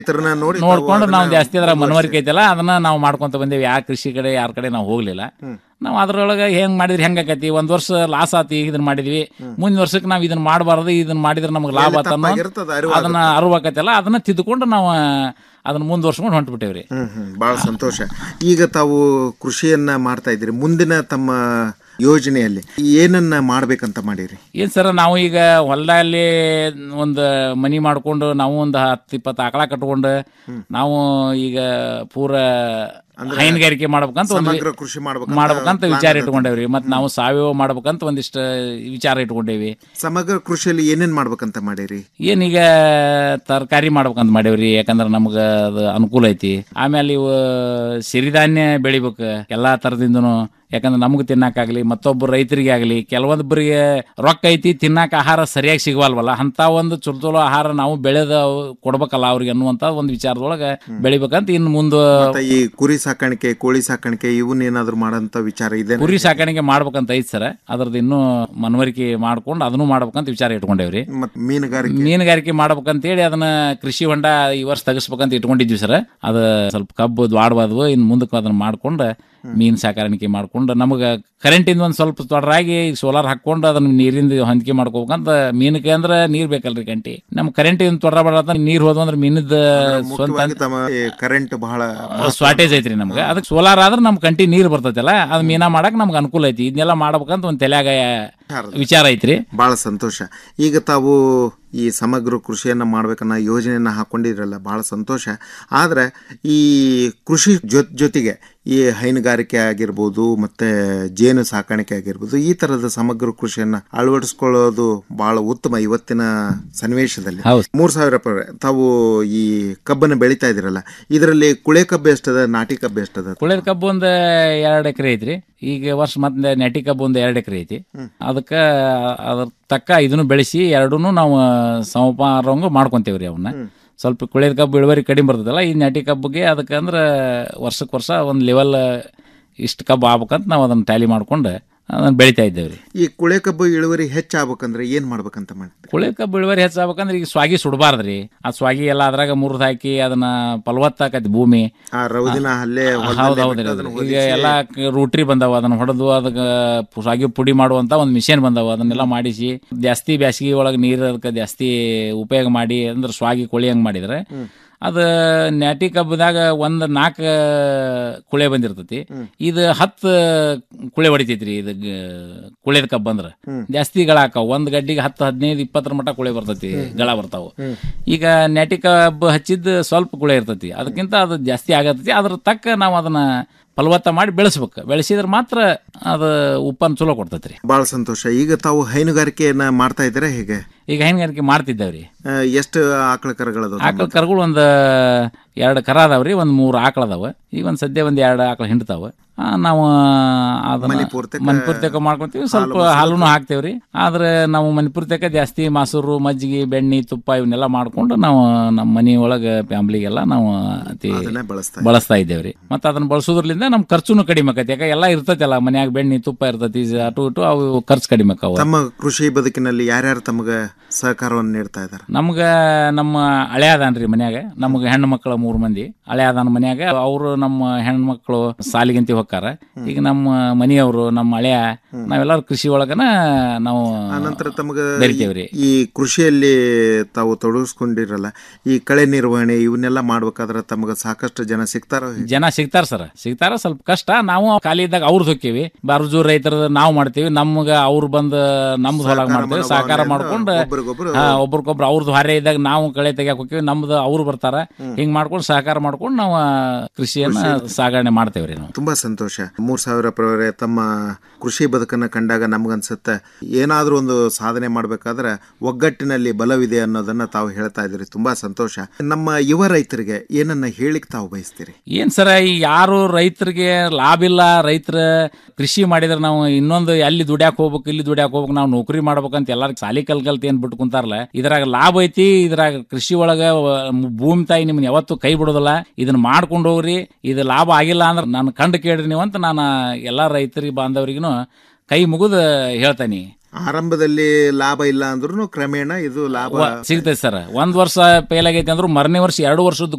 ರೈತರನ್ನ ನೋಡಿ ತಾವು ನೋಡ್ಕೊಂಡು ನಾವು ಅದನ್ನ ಜಾಸ್ತಿ ಅದ್ರ ಮನವರಿಕೆ ಐತಲ್ಲ ಅದನ್ನ ನಾವು ಮಾಡ್ಕೊಂತ ಬಂದೇವಿ ಯಾವ ಕೃಷಿ ಕಡೆ ಯಾರ ಕಡೆ ನಾವು ಹೋಗ್ಲಿಲ್ಲ ನಾವು ಅದ್ರೊಳಗೆ ಹೆಂಗ್ ಮಾಡಿದ್ರೆ ಹೆಂಗ್ ಆಕತಿ ಒಂದ್ ವರ್ಷ ಲಾಸ್ ಆತಿ ಇದನ್ನ ಮಾಡಿದ್ವಿ ಮುಂದಿನ ವರ್ಷಕ್ಕೆ ನಾವು ಇದನ್ನ ಮಾಡಬಾರ್ದು ಇದನ್ನ ಮಾಡಿದ್ರೆ ನಮ್ಗೆ ಲಾಭ ಆತ ಅನ್ನೋ ತಪ್ಪಾಗಿರ್ತದ, ಅರಿವಾಗುತ್ತೆ. ಅದನ್ನ ಅರಿವಾಕತ್ತಲ್ಲ ಅದನ್ನ ತಿದ್ದುಕೊಂಡು ನಾವು ಅದನ್ನ ಮುಂದುವರ್ಸ್ಕೊಂಡು ಹೊಂಟ್ಬಿಟ್ಟೇವ್ರಿ ಹ್ಮ್ ಹ್ಮ್ ಬಹಳ ಸಂತೋಷ ಈಗ ತಾವು ಕೃಷಿಯನ್ನ ಮಾಡ್ತಾ ಇದ್ದೀರಿ ಮುಂದಿನ ತಮ್ಮ ಯೋಜನೆಯಲ್ಲಿ ಏನನ್ನ ಮಾಡ್ಬೇಕಂತ ಮಾಡಿರಿ ಏನ್ ಸರ್ ನಾವು ಈಗ ಹೊಲದಲ್ಲಿ ಒಂದು ಮನಿ ಮಾಡ್ಕೊಂಡು ನಾವು ಒಂದು ಹತ್ತು ಇಪ್ಪತ್ತು ಆಕಳ ಕಟ್ಕೊಂಡು ನಾವು ಈಗ ಪೂರ ಹೈನುಗಾರಿಕೆ ಮಾಡ್ಬೇಕಂತ ಒಂದು ಸಮಗ್ರ ಕೃಷಿ ಮಾಡ್ಬೇಕಂತ ಮಾಡ್ಬೇಕಂತ plan ವಿಚಾರ ಅದ. ಇಟ್ಕೊಂಡೇವ್ರಿ ಮತ್ ನಾವು ಸಾವಯವ ಮಾಡ್ಬೇಕಂತ ಒಂದಿಷ್ಟು ವಿಚಾರ ಇಟ್ಕೊಂಡೇವಿ ಸಮಗ್ರ ಕೃಷಿಯಲ್ಲಿ ಏನೇನ್ ಮಾಡ್ಬೇಕಂತ ಮಾಡಿರಿ ಏನೀಗ ತರಕಾರಿ ಮಾಡ್ಬೇಕಂತ ಮಾಡೇವ್ರಿ ಯಾಕಂದ್ರ ನಮ್ಗ ಅದು ಅನುಕೂಲ ಐತಿ ಆಮೇಲೆ ಇವು ಸಿರಿಧಾನ್ಯ ಬೆಳಿಬೇಕು ಎಲ್ಲಾ ತರದಿಂದನು ಯಾಕಂದ್ರೆ ನಮ್ಗೆ ತಿನ್ನಕ್ಕಾಗ್ಲಿ ಮತ್ತೊಬ್ಬರು ರೈತರಿಗೆ ಆಗಲಿ ಕೆಲವೊಬ್ಬರಿಗೆ ರೊಕ್ಕ ಐತಿ ತಿನ್ನಕ ಆಹಾರ ಸರಿಯಾಗಿ ಸಿಗವಲ್ವಲ್ಲ ಅಂತ ಒಂದು ಚಲೋ ಚಲೋ ಆಹಾರ ನಾವು ಬೆಳೆದ ಕೊಡ್ಬೇಕಲ್ಲ ಅವ್ರಿಗೆ ಅನ್ನುವಂತ ಒಂದು ವಿಚಾರದೊಳಗ ಬೆಳಿಬೇಕಂತ ಇನ್ನು ಮುಂದೆ ಮತ್ತೆ ಈ ಕುರಿ ಸಾಕಾಣಿಕೆ ಕೋಳಿ ಸಾಕಾಣಿಕೆ ಇವನ್ ಏನಾದ್ರು ಮಾಡಂತ ವಿಚಾರ ಇದೆ ಕುರಿ ಸಾಕಾಣಿಕೆ ಮಾಡ್ಬೇಕಂತ ಐತಿ ಸರ್ ಅದ್ರದ್ದು ಇನ್ನೂ ಮನವರಿಕೆ ಮಾಡ್ಕೊಂಡು ಅದನ್ನು ಮಾಡ್ಬೇಕಂತ ವಿಚಾರ ಇಟ್ಕೊಂಡೇವ್ರಿ ಮತ್ ಮೀನುಗಾರಿಕೆ ಮೀನುಗಾರಿಕೆ ಮಾಡ್ಬೇಕಂತೇಳಿ ಅದನ್ನ ಕೃಷಿ ಹೊಂಡ ಈ ವರ್ಷ ತೆಗಿಸ್ಬೇಕಂತ ಇಟ್ಕೊಂಡಿದ್ವಿ ಸರ್ ಅದು ಸ್ವಲ್ಪ ಕಬ್ಬು ದ್ವಾಡಬಾರ್ದು ಇನ್ನು ಮುಂದಕ್ಕೆ ಅದನ್ನ ಮಾಡ್ಕೊಂಡು ಮೀನು ಸಾಕಾಣಿಕೆ ಮಾಡ್ಕೊಂಡು ನಮಗೆ ಕರೆಂಟಿಂದ ಒಂದು ಸ್ವಲ್ಪ ತೊಡರಾಗಿ ಸೋಲಾರ್ ಹಾಕೊಂಡು ಅದನ್ನ ನೀರಿಂದ ಹೊಂದಿಕೆ ಮಾಡ್ಕೋಬೇಕಂತ ಮೀನಕ್ಕೆ ಅಂದ್ರೆ ನೀರ್ ಬೇಕಲ್ರಿ ಗಂಟಿ ನಮ್ ಕರೆಂಟ್ ತೊಡರ ಬರತ್ತ ನೀರ್ ಹೋದ್ವು ಅಂದ್ರೆ ಮೀನದ ಸ್ವಂತ ಮುಖ್ಯವಾಗಿ ತಮ್ಮ ಕರೆಂಟ್ ಬಹಳ ಸ್ವಾಟೇಜ್ ಐತ್ರಿ ನಮ್ಗೆ ಅದಕ್ಕೆ ಸೋಲಾರ್ ಆದ್ರೆ ನಮ್ ಕಂಟಿ ನೀರ್ ಬರ್ತೈತಲ್ಲ ಅದ್ ಮೀನಾ ಮಾಡಕ್ ನಮ್ಗೆ ಅನುಕೂಲ ಐತಿ ಇದನ್ನೆಲ್ಲ ಮಾಡ್ಬೇಕಂತ ಒಂದ್ ತಲ್ಯಾಗ ವಿಚಾರ ಐತ್ರಿ ಬಹಳ ಸಂತೋಷ ಈಗ ತಾವು ಈ ಸಮಗ್ರ ಕೃಷಿಯನ್ನ ಮಾಡ್ಬೇಕನ್ನೋ ಯೋಜನೆಯನ್ನ ಹಾಕೊಂಡಿದ್ರಲ್ಲ ಬಹಳ ಸಂತೋಷ ಆದ್ರೆ ಈ ಕೃಷಿ ಜೊತ್ ಜೊತೆಗೆ ಈ ಹೈನುಗಾರಿಕೆ ಆಗಿರ್ಬೋದು ಮತ್ತೆ ಜೇನು ಸಾಕಾಣಿಕೆ ಆಗಿರ್ಬೋದು ಈ ತರದ ಸಮಗ್ರ ಕೃಷಿಯನ್ನ ಅಳವಡಿಸ್ಕೊಳ್ಳೋದು ಬಹಳ ಉತ್ತಮ ಇವತ್ತಿನ ಸನ್ನಿವೇಶದಲ್ಲಿ ಹೌದು. ಮೂರ್ ಸಾವಿರ ರೂಪಾಯಿ ತಾವು ಈ ಕಬ್ಬನ್ನ ಬೆಳಿತಾ ಇದಿರಲ್ಲ ಇದರಲ್ಲಿ ಕುಳೆ ಕಬ್ಬು ಎಷ್ಟದ ನಾಟಿ ಕಬ್ಬು ಎಷ್ಟದ ಕುಳಿದ ಕಬ್ಬು ಒಂದ್ ಎರಡ್ ಎಕರೆ ಐತ್ರಿ ಈಗ ವರ್ಷ ಮತ್ತೆ ನೆಟಿ ಕಬ್ಬು ಒಂದ್ ಎರಡ್ ಎಕರೆ ಐತಿ ಅದಕ್ಕ ಅದ್ರ ತಕ್ಕ ಇದನ್ನು ಬೆಳೆಸಿ ಎರಡೂನು ನಾವು ಸಮಪಾರಂಗ ಮಾಡ್ಕೊಂತೇವ್ರಿ ಅವನ್ನ ಸ್ವಲ್ಪ ಕುಳಿದ ಕಬ್ಬು ಇಳುವರಿ ಕಡಿಮೆ ಬರ್ತದಲ್ಲ ಈ ನೆಟಿ ಕಬ್ಬಿಗೆ ಅದಕ್ಕೆ ಅಂದ್ರೆ ವರ್ಷಕ್ಕೆ ವರ್ಷ ಒಂದು ಲೆವೆಲ್ ಇಷ್ಟು ಕಬ್ಬು ಆಗ್ಬೇಕಂತ ನಾವು ಅದನ್ನ ಟ್ಯಾಲಿ ಮಾಡ್ಕೊಂಡು ಅದನ್ನ ಬೆಳಿತಾ ಇದ್ದೇವ್ರಿ ಈ ಕುಳೆ ಕಬ್ಬು ಇಳುವರಿ ಹೆಚ್ಚಾಗ್ಬೇಕಂದ್ರೆ ಏನ್ ಮಾಡ್ಬೇಕಂತ ಮಾಡಿ ಕುಳಿ ಕಬ್ಬು ಇಳುವರಿ ಹೆಚ್ಚಾಗ್ಬೇಕಂದ್ರೆ ಈಗ ಸ್ವಾಗಿ ಸುಡಬಾರ್ದ್ರಿ ಆ ಸ್ವಾಗಿ ಎಲ್ಲ ಅದ್ರಾಗ ಮುರಿದು ಹಾಕಿ ಅದನ್ನ ಫಲವತ್ತಾಕತಿ ಭೂಮಿ ಆ ರೌದಿನ ಹಲ್ಲೆ ಹೊಲ್ದಲ್ಲೇ ಹೌದ್ ಹೌದ್ರಿ ಬಿಟ್ಟು ಅದು. ಅದನ್ನ ಈಗ ಹೊದಿಸಿ- ಎಲ್ಲಾ ಕ- ರೂಟ್ರಿ ಬಂದಾವ ಅದನ್ನ ಹೊಡೆದು ಅದಕ್ಕೆ ಸ್ವಾಗಿ ಪುಡಿ ಮಾಡುವಂತ ಒಂದು ಮಿಷನ್ ಬಂದಾವ ಅದನ್ನೆಲ್ಲ ಮಾಡಿಸಿ ಜಾಸ್ತಿ ಬ್ಯಾಸಗಿ ಒಳಗೆ ನೀರು ಅದಕ್ಕೆ ಜಾಸ್ತಿ ಉಪಯೋಗ ಮಾಡಿ ಅಂದ್ರೆ ಸ್ವಾಗಿ ಕೊಳಿ ಹಂಗ್ ಮಾಡಿದ್ರೆ ಅದು ನ್ಯಾಟಿ ಕಬ್ಬದಾಗ ಒಂದ್ ನಾಲ್ಕು ಕುಳೆ ಬಂದಿರ್ತೈತಿ ಇದು ಹತ್ತು ಕುಳೆ ಹೊಡಿತೈತ್ರಿ ಇದು ಕುಳೆದ ಕಬ್ಬು ಅಂದ್ರ ಜಾಸ್ತಿ ಗಳ ಹಾಕಾವ ಒಂದ್ ಗಡ್ಡಿಗೆ ಹತ್ತು ಹದಿನೈದು ಇಪ್ಪತ್ತರ ಮಟ್ಟ ಕುಳೆ ಬರ್ತೈತಿ ಗಳ ಬರ್ತಾವ ಈಗ ನ್ಯಾಟಿ ಕಬ್ಬು ಹಚ್ಚಿದ್ ಸ್ವಲ್ಪ ಕುಳೆ ಇರ್ತೈತಿ ಅದಕ್ಕಿಂತ ಅದು ಜಾಸ್ತಿ ಆಗತೈತಿ ಅದ್ರ ತಕ್ಕ ನಾವು ಅದನ್ನ ಫಲವತ್ತ ಮಾಡಿ ಬೆಳೆಸ್ಬೇಕು ಬೆಳೆಸಿದ್ರೆ ಮಾತ್ರ ಅದು ಉಪ್ಪನ್ನು ಚಲೋ ಕೊಡ್ತೈತ್ರಿ ಬಹಳ ಸಂತೋಷ ಈಗ ತಾವು ಹೈನುಗಾರಿಕೆಯನ್ನ ಮಾಡ್ತಾ ಇದ್ದೀರಾ ಹೇಗೆ ಈಗ ಹೈನುಗಾರಿಕೆ ಮಾಡ್ತಿದ್ದೇವ್ರಿ ಆ, ಎಷ್ಟು ಆಕಳ ಕರಗಳದು ಆಕಳ ಕರುಗಳು ಒಂದು ಎರಡು ಕರ ಅದಾವ್ರಿ ಒಂದು ಮೂರು ಆಕಳ ಅದಾವ ಈಗ ಒಂದು ಸದ್ಯ ಒಂದು ಎರಡು ಆಕಳ ಹಿಂಡ್ತಾವ ಆ, ನಾವು ಅದನ್ನ ಮನಿಪೂರ್ತಕ ಮನಿಪೂರ್ತಕ ಮಾಡ್ಕೊಂತೀವಿ ಸ್ವಲ್ಪ ಹಾಲುನು ಹಾಕ್ತೇವ್ರಿ ಆದ್ರೆ ನಾವು ಮನಿಪೂರ್ತಕ ಜಾಸ್ತಿ ಮೊಸರು ಮಜ್ಜಿಗೆ ಬೆಣ್ಣೆ ತುಪ್ಪ ಇವನ್ನೆಲ್ಲ ಮಾಡ್ಕೊಂಡು ನಾವು ನಮ್ಮ ಮನಿ ಒಳಗ ಫ್ಯಾಮ್ಲಿಗೆಲ್ಲ ನಾವು ಅತಿ ಅದನ್ನೇ ಬಳಸ್ತಾ ಬಳಸ್ತಾ ಇದ್ದೇವ್ರಿ ಮತ್ತೆ ಅದನ್ನ ಬಳಸೋದ್ರಲಿಂದ ನಮ್ ಖರ್ಚುನು ಕಡಿಮೆ ಆಕತಿ ಯಾಕೆ ಎಲ್ಲ ಇರ್ತೈತಲ್ಲ ಮನ್ಯಾಗ ಬೆಣ್ಣೆ ತುಪ್ಪ ಇರ್ತೈತಿ ಅಟು ಇಟು ಅವು ಖರ್ಚು ಕಡಿಮೆ ಆಕಾವ ತಮ್ಮ ಕೃಷಿ ಬದುಕಿನಲ್ಲಿ ಯಾರ್ಯಾರು ತಮಗ ಸಹಕಾರವನ್ನು ನೀಡ್ತಾ ಇದ್ದಾರೆ ನಮ್ಗ ನಮ್ಮ ಹಳೆ ಅದಾನ್ರಿ ಮನ್ಯಾಗ ನಮ್ಗ ಹೆಣ್ಣು ಮಕ್ಕಳ ಮೂರ್ ಮಂದಿ ಹಳೆ ಅದಾನ ಮನ್ಯಾಗ ಅವರು ನಮ್ಮ ಹೆಣ್ಮಕ್ಳು ಸಾಲಿಗಂತಿ ಹೋಗ್ತಾರ ಈಗ ನಮ್ಮ ಮನೆಯವರು ನಮ್ಮ ಹಳೆಯ ನಾವೆಲ್ಲರೂ ಕೃಷಿ ಒಳಗನ ನಾವು ನಂತರ ತಮಗ ಬೆರಿತೇವ್ರಿ ಈ ಕೃಷಿಯಲ್ಲಿ ತಾವು ತೊಡಗಿಸ್ಕೊಂಡಿರಲ್ಲ ಈ ಕಳೆ ನಿರ್ವಹಣೆ ಇವನ್ನೆಲ್ಲ ಮಾಡ್ಬೇಕಾದ್ರೆ ತಮಗ ಸಾಕಷ್ಟು ಜನ ಸಿಗ್ತಾರೋ ಹೇಗೆ? ಜನ ಸಿಗ್ತಾರ ಸರ್ ಸಿಗ್ತಾರ ಸ್ವಲ್ಪ ಕಷ್ಟ ನಾವು ಖಾಲಿ ಇದ್ದಾಗ ಅವ್ರದ್ದು ಹೊಕ್ಕೇವಿ ಬಾರ್ಜು ರೈತರ ನಾವು ಮಾಡ್ತೀವಿ ನಮ್ಗ ಅವ್ರು ಬಂದ ನಮ್ದು ಹೊಲಗ ಮಾಡ್ತೇವೆ ಸಹಕಾರ ಮಾಡ್ಕೊಂಡು ಒಬ್ರಿಗೊಬ್ರು ಹಾ ಒಬ್ರಿಗೊಬ್ರು ಅವ್ರದ್ದು ಹೊರೆ ಇದ್ದಾಗ ನಾವು ಕಳೆ ತೆಗಿಯಕ್ ಹೋಗ್ತೀವಿ ನಮ್ದು ಅವ್ರು ಬರ್ತಾರ ಹಿಂಗ್ ಮಾಡ್ಕೊಂಡು ಸಹಕಾರ ಮಾಡ್ಕೊಂಡು ನಾವು ಕೃಷಿಯನ್ನ ಸಾಗಣೆ ಮಾಡ್ತೇವ್ರಿ ನಾವು ತುಂಬಾ ಸಂತೋಷ ಮೂರ್ ಸಾವಿರ ಪ್ರವರೆ ತಮ್ಮ ಕೃಷಿ ಬದುಕನ್ನ ಕಂಡಾಗ ನಮ್ಗನ್ಸುತ್ತೆ ಏನಾದ್ರೂ ಒಂದು ಸಾಧನೆ ಮಾಡ್ಬೇಕಾದ್ರೆ ಒಗ್ಗಟ್ಟಿನಲ್ಲಿ ಬಲವಿದೆ ಅನ್ನೋದನ್ನ ತಾವು ಹೇಳ್ತಾ ಇದ್ದೀರಿ ತುಂಬಾ ಸಂತೋಷ ನಮ್ಮ ಯುವ ರೈತರಿಗೆ ಏನನ್ನ ಹೇಳಿಕ್ ತಾವು ಬಯಸ್ತೀರಿ ಏನ್ ಸರ ಈ ಯಾರು ರೈತರಿಗೆ ಲಾಭ ಇಲ್ಲ ರೈತರ ಕೃಷಿ ಮಾಡಿದ್ರೆ ನಾವು ಇನ್ನೊಂದು ಅಲ್ಲಿ ದುಡ್ಯಾಕ್ ಹೋಗ್ಬೇಕು ಇಲ್ಲಿ ದುಡ್ಯಾಕ್ ಹೋಗ್ಬೇಕು ನಾವು ನೌಕರಿ ಮಾಡ್ಬೇಕಂತ ಎಲ್ಲಾರು ಸಾಲಿ ಕಲ್ ಕಲ್ತಿ ಏನ್ ಬಿಟ್ಟು ಕುಂತಾರಲ್ಲ ಇದ್ರಾಗ ಲಾಭ ಐತಿ ಇದ್ರಾಗ ಕೃಷಿ ಒಳಗ ವ- ಭೂಮಿ ತಾಯಿ ನಿಮ್ನ ಯಾವತ್ತೂ ಕೈ ಬಿಡೋದಿಲ್ಲ ಇದನ್ನ ಮಾಡ್ಕೊಂಡು ಹೋಗ್ರಿ ಇದು ಲಾಭ ಆಗಿಲ್ಲ ಅಂದ್ರೆ ನಾನು ಕಂಡು ಕೇಳ್ರಿ ನೀವು ಅಂತ ನಾನು ಎಲ್ಲಾ ರೈತರಿಗೆ ಬಾಂಧವರಿಗೂ ಕೈ ಮುಗಿದು ಹೇಳ್ತಾನಿ ಆರಂಭದಲ್ಲಿ ಲಾಭ ಇಲ್ಲ ಅಂದ್ರೂ ಕ್ರಮೇಣ ಇದು ಲಾಭ ಸಿಗ್ತೈತೆ ಸರ್ ಒಂದ್ ವರ್ಷ ಫೇಲ್ ಆಗೈತಿ ಅಂದ್ರೂ ಮರನೇ ವರ್ಷ ಎರಡು ವರ್ಷದ